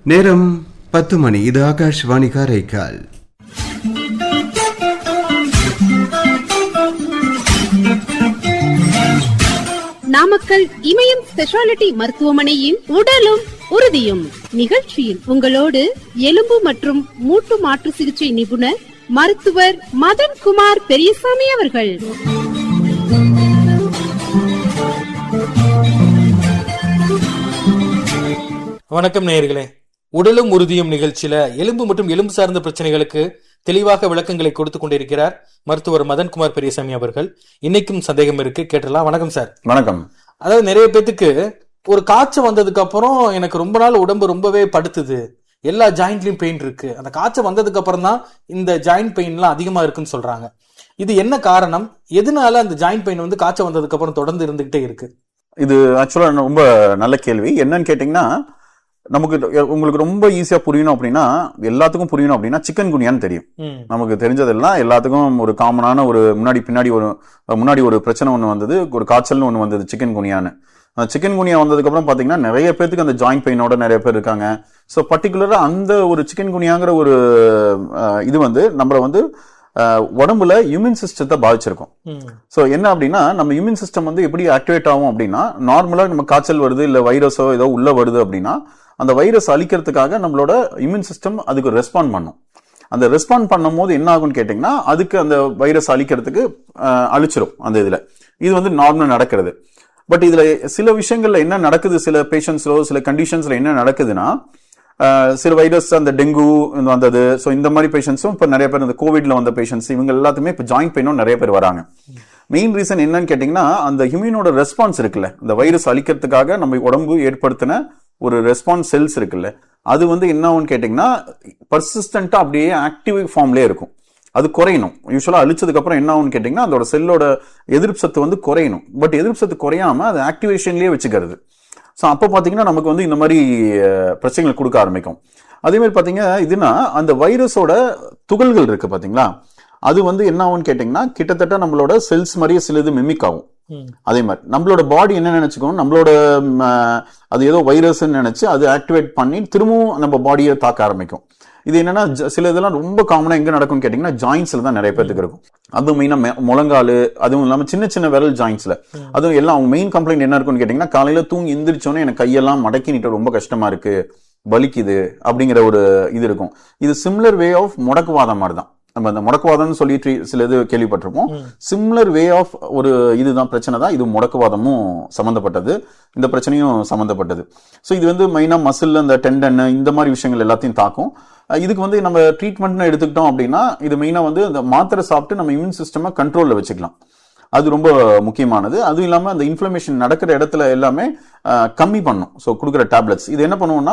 நேரம் பத்து மணி இது ஆகாஷ்வாணி காரைக்கால் நாமக்கல் இமயம் ஸ்பெஷாலிட்டி மருத்துவமனையின் உடலும் உறுதியும் நிகழ்ச்சியில் உங்களோடு எலும்பு மற்றும் மூட்டு மாற்று சிகிச்சை நிபுணர் மருத்துவர் மதன் குமார் பெரியசாமி அவர்கள் வணக்கம் நேயர்களே உடலும் உறுதியும் நிகழ்ச்சியில எலும்பு மற்றும் எலும்பு சார்ந்த பிரச்சனைகளுக்கு தெளிவாக விளக்கங்களை கொடுத்து கொண்டிருக்கிறார் மருத்துவர் மதன்குமார் பெரியசாமி அவர்கள் இன்னைக்கும் சந்தேகம் இருக்கு கேட்டலாம் வணக்கம் சார் வணக்கம் அதாவது நிறைய பேத்துக்கு ஒரு காய்ச்சல் வந்ததுக்கு அப்புறம் எனக்கு ரொம்ப நாள் உடம்பு ரொம்பவே படுத்துது எல்லா ஜாயிண்ட்லயும் பெயின் இருக்கு அந்த காய்ச்சல் வந்ததுக்கு அப்புறம் தான் இந்த ஜாயிண்ட் பெயின்லாம் அதிகமா இருக்குன்னு சொல்றாங்க இது என்ன காரணம் எதனால அந்த ஜாயிண்ட் பெயின் வந்து காய்ச்சல் வந்ததுக்கு அப்புறம் தொடர்ந்து இருந்துகிட்டே இருக்கு இது ஆக்சுவலா ரொம்ப நல்ல கேள்வி என்னன்னு கேட்டீங்கன்னா நமக்கு உங்களுக்கு ரொம்ப ஈஸியா புரியணும் அப்படின்னா எல்லாத்துக்கும் புரியணும் அப்படின்னா சிக்கன் குனியான்னு தெரியும் ம், நமக்கு தெரிஞ்சதெல்லாம் எல்லாத்துக்கும் ஒரு காமனான ஒரு முன்னாடி பின்னாடி ஒரு முன்னாடி ஒரு பிரச்சனை ஒன்று வந்தது ஒரு காய்ச்சல்னு ஒன்று வந்தது சிக்கன் குனியான்னு அந்த சிக்கன் குனியா வந்ததுக்கு அப்புறம் பாத்தீங்கன்னா நிறைய பேத்துக்கு அந்த ஜாயிண்ட் பெயினோட நிறைய பேர் இருக்காங்க ஸோ பர்டிகுலரா அந்த ஒரு சிக்கன் குனியாங்கிற ஒரு அஹ், இது வந்து நம்மள வந்து அஹ், உடம்புல இம்யூன் சிஸ்டத்தை பாதிச்சிருக்கும் ம், ஸோ என்ன அப்படின்னா நம்ம இம்யூன் சிஸ்டம் வந்து எப்படி ஆக்டிவேட் ஆகும் அப்படின்னா நார்மலாக நம்ம காய்ச்சல் வருது இல்லை வைரஸோ ஏதோ உள்ள வருது அப்படின்னா அந்த வைரஸ் அழிக்கிறதுக்காக நம்மளோட இம்யூன் சிஸ்டம் அதுக்கு ரெஸ்பாண்ட் பண்ணும் அந்த ரெஸ்பாண்ட் பண்ணும்போது என்ன ஆகும்னு கேட்டிங்கன்னா அதுக்கு அந்த வைரஸ் அழிக்கிறதுக்கு அஹ், அழிச்சிரும் அந்த இதில் இது வந்து நார்மலாக நடக்கிறது பட் இதில் சில விஷயங்கள்ல என்ன நடக்குது சில பேஷண்ட்ஸ்லோ சில கண்டிஷன்ஸ்ல என்ன நடக்குதுன்னா அஹ், சில வைரஸ் அந்த டெங்கு இந்த வந்தது ஸோ இந்த மாதிரி பேஷண்ட்ஸும் இப்போ நிறைய பேர் இந்த கோவிட்ல வந்த பேஷண்ட்ஸ் இவங்க எல்லாத்துமே இப்போ ஜாயிண்ட் பெயினும் நிறைய பேர் வராங்க மெயின் ரீசன் என்னன்னு கேட்டிங்கன்னா அந்த ஹியூமனோட ரெஸ்பான்ஸ் இருக்குல்ல இந்த வைரஸ் அழிக்கிறதுக்காக நம்ம உடம்பு ஏற்படுத்தின ஒரு ரெஸ்பான்ஸ் செல்ஸ் இருக்குல்ல அது வந்து என்ன ஆகும்னு கேட்டிங்கன்னா பர்சிஸ்டண்டா அப்படியே ஆக்டிவ் ஃபார்ம்லேயே இருக்கும் அது குறையணும் யூஸ்வலாக அழிச்சதுக்கு அப்புறம் என்ன ஆகும்னு கேட்டிங்கன்னா அதோட செல்லோட எதிர்ப்பு சத்து வந்து குறையணும் பட் எதிர்ப்பு சத்து குறையாம அது ஆக்டிவேஷன்லேயே வச்சுக்கிறது ஸோ அப்போ பார்த்தீங்கன்னா நமக்கு வந்து இந்த மாதிரி அஹ், பிரச்சனைகள் கொடுக்க ஆரம்பிக்கும் அதே மாதிரி பார்த்தீங்க இதுனா அந்த வைரஸோட துகள்கள் இருக்கு பார்த்தீங்களா அது வந்து என்ன ஆகும்னு கேட்டிங்கன்னா கிட்டத்தட்ட நம்மளோட செல்ஸ் மாதிரியே சிலது மிமிக் ஆகும் ம். அதே மாதிரி நம்மளோட பாடி என்ன நினைச்சுக்கணும் நம்மளோட ம், அஹ், அது ஏதோ வைரஸ் நினைச்சு அது ஆக்டிவேட் பண்ணி திரும்பவும் நம்ம பாடியை தாக்க ஆரம்பிக்கும் இது என்னன்னா ஜ- சில இதெல்லாம் ரொம்ப காமனா எங்க நடக்கும்னு கேட்டீங்கன்னா ஜாயின்ஸ்ல தான் நிறைய பேத்துக்கு இருக்கும் அதுவும் மெயினா முழங்கால் அதுவும் இல்லாம சின்ன சின்ன விரல் ஜாயின்ஸ்ல அதுவும் எல்லாம் அவங்க மெயின் கம்ப்ளைண்ட் என்ன இருக்கும்னு கேட்டீங்கன்னா காலையில தூங்கி எந்திரிச்சோன்னே எனக்கு கையெல்லாம் மடக்கி நீட்ட ரொம்ப கஷ்டமா இருக்கு வலிக்குது அப்படிங்கிற ஒரு இது இருக்கும் இது சிம்லர் வே ஆஃப் முடக்குவாதம் மாதிரி தான் நம்ம அந்த முடக்குவாதம்னு சொல்லி ட்ரீ- சில இது கேள்விப்பட்டிருப்போம் சிம்லர் வே ஆஃப் ஒரு இதுதான் பிரச்சனை தான் இது முடக்குவாதமும் சம்மந்தப்பட்டது இந்த பிரச்சனையும் சம்மந்தப்பட்டது ஸோ இது வந்து மெயினாக மசில் அந்த டெண்டன் இந்த மாதிரி விஷயங்கள் எல்லாத்தையும் தாக்கும் அஹ் இதுக்கு வந்து நம்ம ட்ரீட்மெண்ட்னு எடுத்துக்கிட்டோம் அப்படின்னா இது மெயினாக வந்து இந்த மாத்திரை சாப்பிட்டு நம்ம இம்யூன் சிஸ்டமை கண்ட்ரோலில் வச்சுக்கலாம் அது ரொம்ப முக்கியமானது அதுவும் இல்லாமல் அந்த இன்ஃப்ளமேஷன் நடக்கிற இடத்துல எல்லாமே அஹ், கம்மி பண்ணும் ஸோ கொடுக்குற டேப்லெட்ஸ் இது என்ன பண்ணுவோம்னா